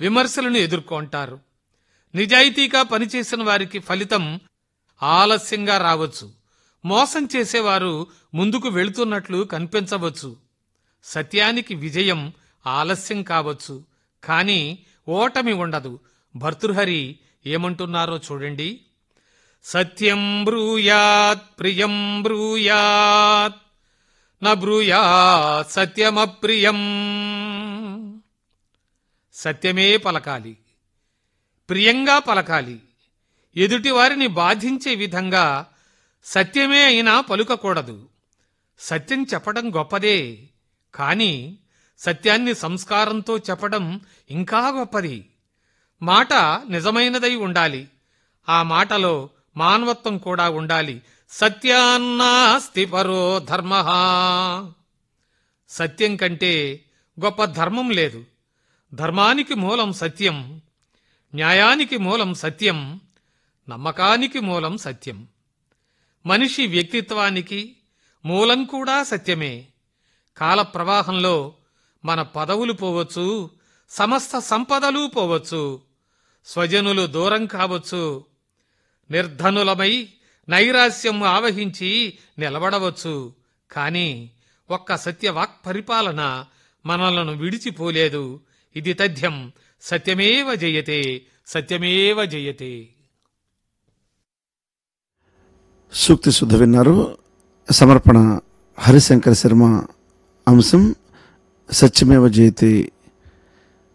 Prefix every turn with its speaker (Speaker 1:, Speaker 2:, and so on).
Speaker 1: విమర్శలను ఎదుర్కొంటారు నిజాయితీగా పనిచేసిన వారికి ఫలితం ఆలస్యంగా రావచ్చు మోసం చేసేవారు ముందుకు వెళుతున్నట్లు కనిపించవచ్చు సత్యానికి విజయం ఆలస్యం కావచ్చు కానీ ఓటమి ఉండదు భర్తృహరి ఏమంటున్నారో చూడండి సత్యం బ్రూయాత్ ప్రియం బ్రూయాత్ న బ్రూయాత్ సత్యమప్రియం సత్యమే పలకాలి ప్రియంగా పలకాలి ఎదుటివారిని బాధించే విధంగా సత్యమే అయినా పలుకకూడదు సత్యం చెప్పడం గొప్పదే కాని సత్యాన్ని సంస్కారంతో చెప్పడం ఇంకా గొప్పది మాట నిజమైనదై ఉండాలి ఆ మాటలో మానవత్వం కూడా ఉండాలి సత్యాన్నాస్తి పరో ధర్మ సత్యం కంటే గొప్ప ధర్మం లేదు ధర్మానికి మూలం సత్యం న్యాయానికి మూలం సత్యం నమ్మకానికి మూలం సత్యం మనిషి వ్యక్తిత్వానికి మూలం కూడా సత్యమే కాల ప్రవాహంలో మన పదవులు పోవచ్చు సమస్త సంపదలు పోవచ్చు స్వజనులు దూరం కావచ్చు నిర్ధనులమై నైరాస్యం ఆవహించి నిలబడవచ్చు కాని ఒక్క సత్యవాక్ పరిపాలన మనలను విడిచిపోలేదు ఇది తథ్యం సత్యమేవ జయతే సత్యమేవ జయతే
Speaker 2: సూక్తి శుద్ధ విన్నారు సమర్పణ హరిశంకర శర్మ అంశం సత్యమేవ జయతే